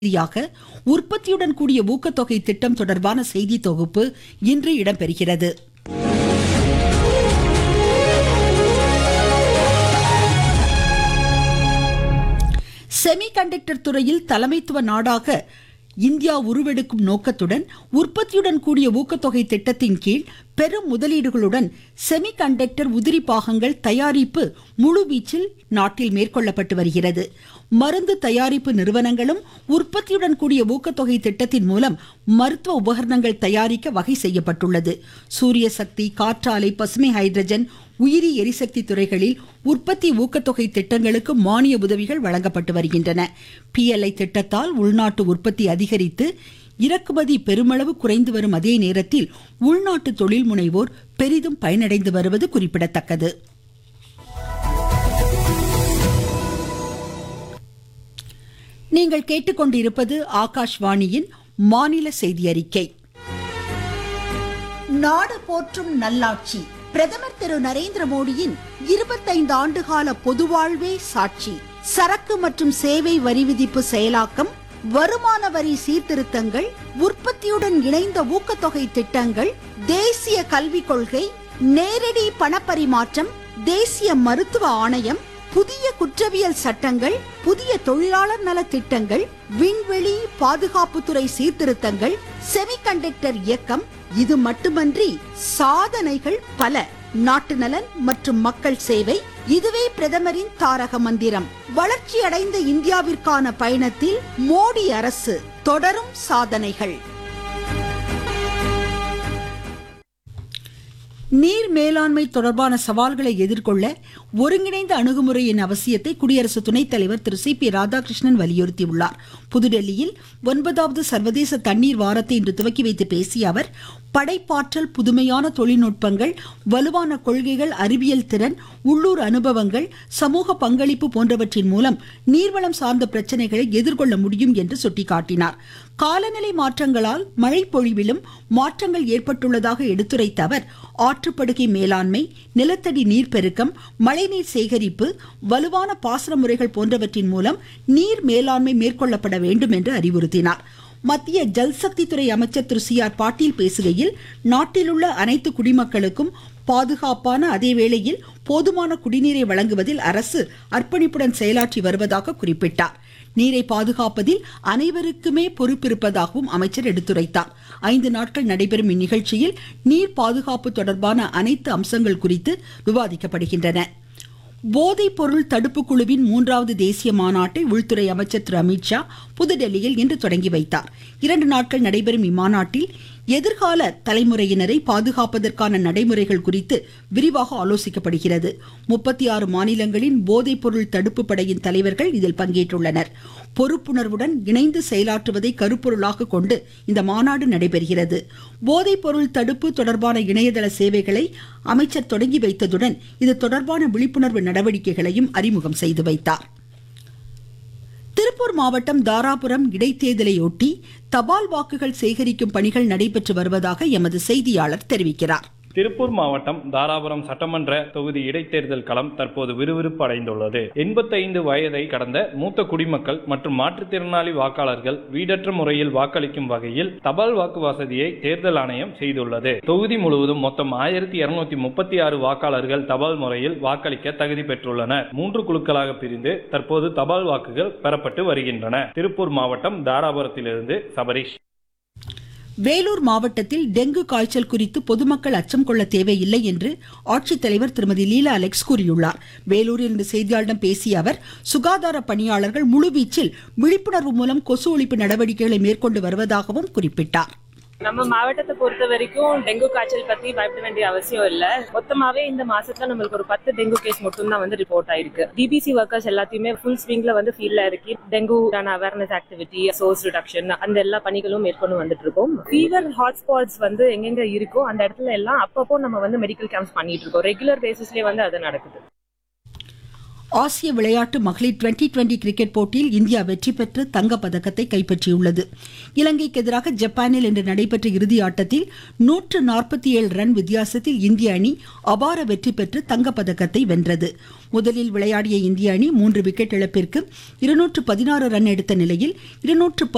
ரீதியாக உற்பத்தியுடன் கூடிய ஊக்கத்தொகை திட்டம் தொடர்பான செய்தி தொகுப்பு இன்று இடம்பெறுகிறது செமிகண்டக்டர் துறையில் தலைமைத்துவ நாடாக இந்தியா உருவெடுக்கும் நோக்கத்துடன் உற்பத்தியுடன் கூடிய ஊக்கத்தொகை திட்டத்தின் கீழ் பெரும் முதலீடுகளுடன் செமிகண்டக்டர் உதிரி பாகங்கள் தயாரிப்பு முழுவீச்சில் நாட்டில் மேற்கொள்ளப்பட்டு வருகிறது மருந்து தயாரிப்பு நிறுவனங்களும் உற்பத்தியுடன் கூடிய ஊக்கத்தொகை திட்டத்தின் மூலம் மருத்துவ உபகரணங்கள் தயாரிக்க வகை செய்யப்பட்டுள்ளது சூரிய சக்தி காற்றாலை பசுமை ஹைட்ரஜன் உயிரி எரிசக்தி துறைகளில் உற்பத்தி ஊக்கத்தொகை திட்டங்களுக்கு மானிய உதவிகள் வழங்கப்பட்டு வருகின்றன பிஎல்ஐ திட்டத்தால் உள்நாட்டு உற்பத்தி அதிகரித்து இறக்குமதி பெருமளவு குறைந்து வரும் அதே நேரத்தில் உள்நாட்டு தொழில் முனைவோர் பெரிதும் பயனடைந்து வருவது குறிப்பிடத்தக்கது நீங்கள் கேட்டுக்கொண்டிருப்பது ஆகாஷ்வாணியின் மாநில செய்தி அறிக்கை நாடு போற்றும் நல்லாட்சி பிரதமர் திரு நரேந்திர மோடியின் இருபத்தைந்து ஆண்டுகால பொதுவாழ்வே சாட்சி சரக்கு மற்றும் சேவை வரி விதிப்பு செயலாக்கம் வருமான வரி சீர்திருத்தங்கள் உற்பத்தியுடன் இணைந்த ஊக்கத்தொகை திட்டங்கள் தேசிய கல்விக் கொள்கை நேரடி பணப்பரிமாற்றம் தேசிய மருத்துவ ஆணையம் புதிய குற்றவியல் சட்டங்கள் புதிய தொழிலாளர் நல திட்டங்கள் விண்வெளி பாதுகாப்புத்துறை சீர்திருத்தங்கள் செமிகண்டக்டர் இயக்கம் இது மட்டுமன்றி சாதனைகள் பல நாட்டு நலன் மற்றும் மக்கள் சேவை இதுவே பிரதமரின் தாரக மந்திரம் வளர்ச்சி அடைந்த இந்தியாவிற்கான பயணத்தில் மோடி அரசு தொடரும் சாதனைகள் நீர் மேலாண்மை தொடர்பான சவால்களை எதிர்கொள்ள ஒருங்கிணைந்த அணுகுமுறையின் அவசியத்தை குடியரசு துணைத் தலைவர் திரு சி பி ராதாகிருஷ்ணன் வலியுறுத்தியுள்ளார் புதுடெல்லியில் ஒன்பதாவது சர்வதேச தண்ணீர் வாரத்தை இன்று துவக்கி வைத்து பேசிய அவர் படைப்பாற்றல் புதுமையான தொழில்நுட்பங்கள் வலுவான கொள்கைகள் அறிவியல் திறன் உள்ளூர் அனுபவங்கள் சமூக பங்களிப்பு போன்றவற்றின் மூலம் நீர்வளம் சார்ந்த பிரச்சனைகளை எதிர்கொள்ள முடியும் என்று சுட்டிக்காட்டினார் காலநிலை மாற்றங்களால் மழை பொழிவிலும் மாற்றங்கள் ஏற்பட்டுள்ளதாக எடுத்துரைத்த அவர் ஆற்றுப்படுகை மேலாண்மை நிலத்தடி நீர்ப்பெருக்கம் மழைநீர் சேகரிப்பு வலுவான பாசன முறைகள் போன்றவற்றின் மூலம் நீர் மேலாண்மை மேற்கொள்ளப்பட வேண்டும் என்று அறிவுறுத்தினார் மத்திய ஜல்சக்தி துறை அமைச்சர் திரு சி ஆர் பாட்டீல் பேசுகையில் நாட்டிலுள்ள அனைத்து குடிமக்களுக்கும் பாதுகாப்பான அதே வேளையில் போதுமான குடிநீரை வழங்குவதில் அரசு அர்ப்பணிப்புடன் செயலாற்றி வருவதாக குறிப்பிட்டார் நீரை பாதுகாப்பதில் அனைவருக்குமே பொறுப்பிருப்பதாகவும் அமைச்சர் எடுத்துரைத்தார் ஐந்து நாட்கள் நடைபெறும் இந்நிகழ்ச்சியில் நீர் பாதுகாப்பு தொடர்பான அனைத்து அம்சங்கள் குறித்து விவாதிக்கப்படுகின்றன போதைப் பொருள் தடுப்பு குழுவின் மூன்றாவது தேசிய மாநாட்டை உள்துறை அமைச்சர் திரு அமித்ஷா புதுடெல்லியில் இன்று தொடங்கி வைத்தார் இரண்டு நாட்கள் நடைபெறும் இம்மாநாட்டில் எதிர்கால தலைமுறையினரை பாதுகாப்பதற்கான நடைமுறைகள் குறித்து விரிவாக ஆலோசிக்கப்படுகிறது முப்பத்தி ஆறு மாநிலங்களின் போதைப் பொருள் தடுப்பு படையின் தலைவர்கள் இதில் பங்கேற்றுள்ளனர் பொறுப்புணர்வுடன் இணைந்து செயலாற்றுவதை கருப்பொருளாக கொண்டு இந்த மாநாடு நடைபெறுகிறது போதைப் பொருள் தடுப்பு தொடர்பான இணையதள சேவைகளை அமைச்சர் தொடங்கி வைத்ததுடன் இது தொடர்பான விழிப்புணர்வு நடவடிக்கைகளையும் அறிமுகம் செய்து வைத்தார் திருப்பூர் மாவட்டம் தாராபுரம் இடைத்தேர்தலையொட்டி தபால் வாக்குகள் சேகரிக்கும் பணிகள் நடைபெற்று வருவதாக எமது செய்தியாளர் தெரிவிக்கிறார் திருப்பூர் மாவட்டம் தாராபுரம் சட்டமன்ற தொகுதி இடைத்தேர்தல் களம் தற்போது விறுவிறுப்பு அடைந்துள்ளது எண்பத்தைந்து வயதை கடந்த மூத்த குடிமக்கள் மற்றும் மாற்றுத்திறனாளி வாக்காளர்கள் வீடற்ற முறையில் வாக்களிக்கும் வகையில் தபால் வாக்கு வசதியை தேர்தல் ஆணையம் செய்துள்ளது தொகுதி முழுவதும் மொத்தம் ஆயிரத்தி இருநூத்தி முப்பத்தி ஆறு வாக்காளர்கள் தபால் முறையில் வாக்களிக்க தகுதி பெற்றுள்ளனர் மூன்று குழுக்களாக பிரிந்து தற்போது தபால் வாக்குகள் பெறப்பட்டு வருகின்றன திருப்பூர் மாவட்டம் தாராபுரத்திலிருந்து சபரீஷ் வேலூர் மாவட்டத்தில் டெங்கு காய்ச்சல் குறித்து பொதுமக்கள் அச்சம் கொள்ள தேவையில்லை என்று ஆட்சித்தலைவர் திருமதி லீலா அலெக்ஸ் கூறியுள்ளார் வேலூரில் இன்று செய்தியாளர்களிடம் பேசிய அவர் சுகாதார பணியாளர்கள் முழுவீச்சில் விழிப்புணர்வு மூலம் கொசு ஒழிப்பு நடவடிக்கைகளை மேற்கொண்டு வருவதாகவும் குறிப்பிட்டார் நம்ம மாவட்டத்தை பொறுத்த வரைக்கும் டெங்கு காய்ச்சல் பத்தி பயப்பட வேண்டிய அவசியம் இல்ல மொத்தமாவே இந்த மாசத்துல நம்மளுக்கு ஒரு பத்து டெங்கு கேஸ் மட்டும் தான் வந்து ரிப்போர்ட் ஆயிருக்கு டிபிசி ஒர்க்கர்ஸ் எல்லாத்தையுமே ஃபுல் ஸ்விங்ல வந்து ஃபீல்ட்ல இருக்கு dengue awareness activity source reduction அந்த எல்லா பணிகளும் மேற்கொண்டு வந்துட்டு இருக்கோம் ஃபீவர் ஹாட்ஸ்பாட்ஸ் வந்து எங்கெங்க இருக்கோ அந்த இடத்துல எல்லாம் அப்பப்போ நம்ம வந்து மெடிக்கல் கேம்ப்ஸ் பண்ணிட்டு இருக்கோம் ரெகுலர் பேசிஸ்லயே வந்து அது நடக்குது ஆசிய விளையாட்டு மகளிர் டுவெண்டி டுவெண்டி கிரிக்கெட் போட்டியில் இந்தியா வெற்றி பெற்று தங்கப் பதக்கத்தை கைப்பற்றியுள்ளது இலங்கைக்கு எதிராக ஜப்பானில் இன்று நடைபெற்ற இறுதி ஆட்டத்தில் நூற்று நாற்பத்தி ஏழு ரன் வித்தியாசத்தில் இந்திய அணி அபார வெற்றி பெற்று தங்கப் பதக்கத்தை வென்றது முதலில் விளையாடிய இந்திய அணி மூன்று விக்கெட் இழப்பிற்கு இருநூற்று பதினாறு ரன் எடுத்த நிலையில் இருநூற்று